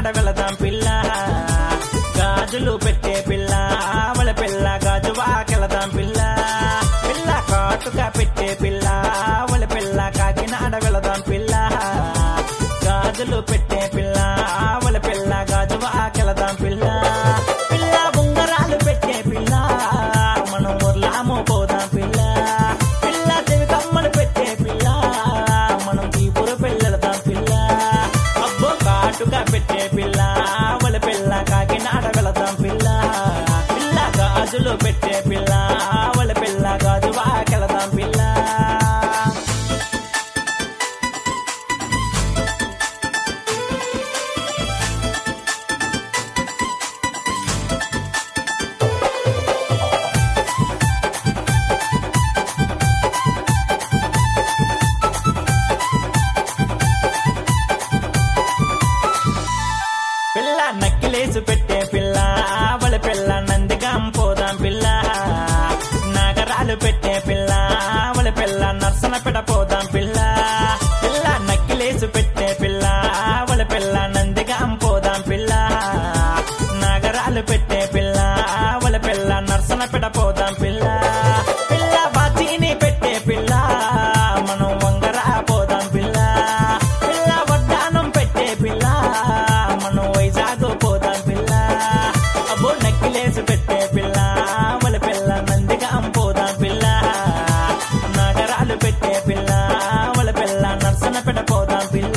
కాకినాడ వెళదాం పిల్ల గాజులు పెట్టే పిల్ల ఆవల పిల్ల గాజు వాకెళదాం పిల్ల పిల్ల కాటుక పెట్టే పిల్ల ఆవల పిల్ల కాకినాడ వెళదాం పిల్ల గాజులు పెట్టే పిల్ల ఆవల పిల్ల గాజు వాకెళదాం పిల్ల పిల్ల ఉంగరాలు పెట్టే పిల్ల మనం ఊర్లాము పోదాం పిల్ల పిల్ల చెవి కమ్మలు పెట్టే పిల్ల మనం తీపురు పిల్లలదాం పిల్ల అబ్బో కాటుగా పెట్టే పిల్ల ఆవల పిల్ల కాకినాడ వెళదాం పిల్ల పిల్ల గాజులు పెట్టే పిల్ల ఆవల పిల్ల గాజు వాకెళదాం పిల్ల పిల్ల నక్కిలేసు పెట్టే పిల్ల ఆవల పిల్ల నందిగాం పోదాం పిల్ల నాగరాలు పెట్టే పిల్ల ఆవల పిల్ల నర్సన పెడ పోదాం పిల్ల పిల్ల నక్కిలేసు పెట్టే పిల్ల ఆవల పిల్ల నందిగాం పోదాం పిల్ల నాగరాలు పెట్టే పిల్ల ఆవల పిల్ల నర్సన పెడ పోదాం పిల్ల పిల్ల బాచీని పెట్టే పిల్ల మనం వంగరా పోదాం పిల్ల పిల్ల వడ్డానం పెట్టే పిల్ల మనం వైజాగ్ పోదాం పిల్ల అబ్బో నక్కిలేసి పెట్టే పిల్ల వాళ్ళ పిల్ల నందిగా పోదాం పిల్ల నగరాలు పెట్టే పిల్ల వాళ్ళ పిల్ల నర్సన పెడ పోదాం పిల్ల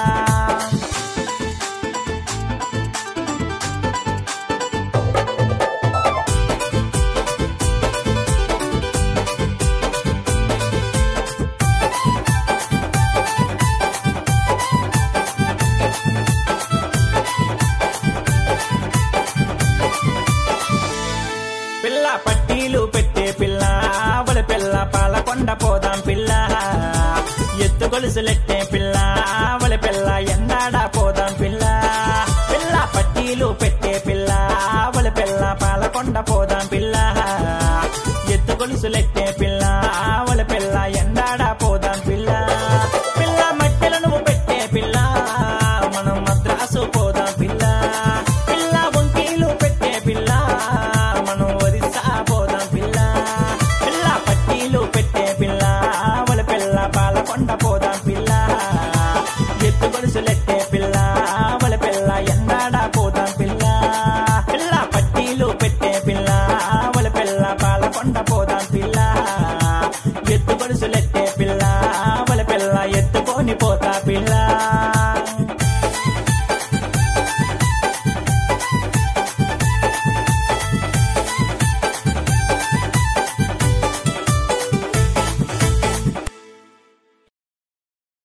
పిల్ల పట్టీలు పెట్టే పిల్ల ఆవల పిల్ల పాలకొండ పోదాం పిల్ల ఎత్తు గొలుసులెట్టే పిల్ల ఆవల పిల్ల ఎండాడ పోదాం పిల్ల పిల్ల పట్టీలు పెట్టే పిల్ల ఆవల పిల్ల పాలకొండ పోదాం పిల్ల ఎత్తు గొలుసులెట్టే పిల్ల ఆవల పిల్ల ఎండాడ పోదాం పిల్ల పిల్ల మట్టెల నువ్వు పెట్టే పిల్ల మనం మద్రాసు పోదాం పిల్ల పిల్ల వంకీలు పెట్టే పిల్ల మనం ఒరిస్సా పోదాం పిల్ల పిల్ల పట్టీలు పెట్టే పిల్ల ఆవల పిల్ల పాలకొండ పోదాం పిల్ల ఎత్తు గొలుసులెట్టే పిల్ల ఆవల పిల్ల ఎండాడ పోదాం పిల్ల పిల్ల పట్టీలు పెట్టే పిల్ల ఆవల పిల్ల పాలకొండ పోదాం పిల్ల ఎత్తు గొలుసులెట్టే పిల్ల ఆవల పిల్ల ఎత్తుకొని పోతా పిల్ల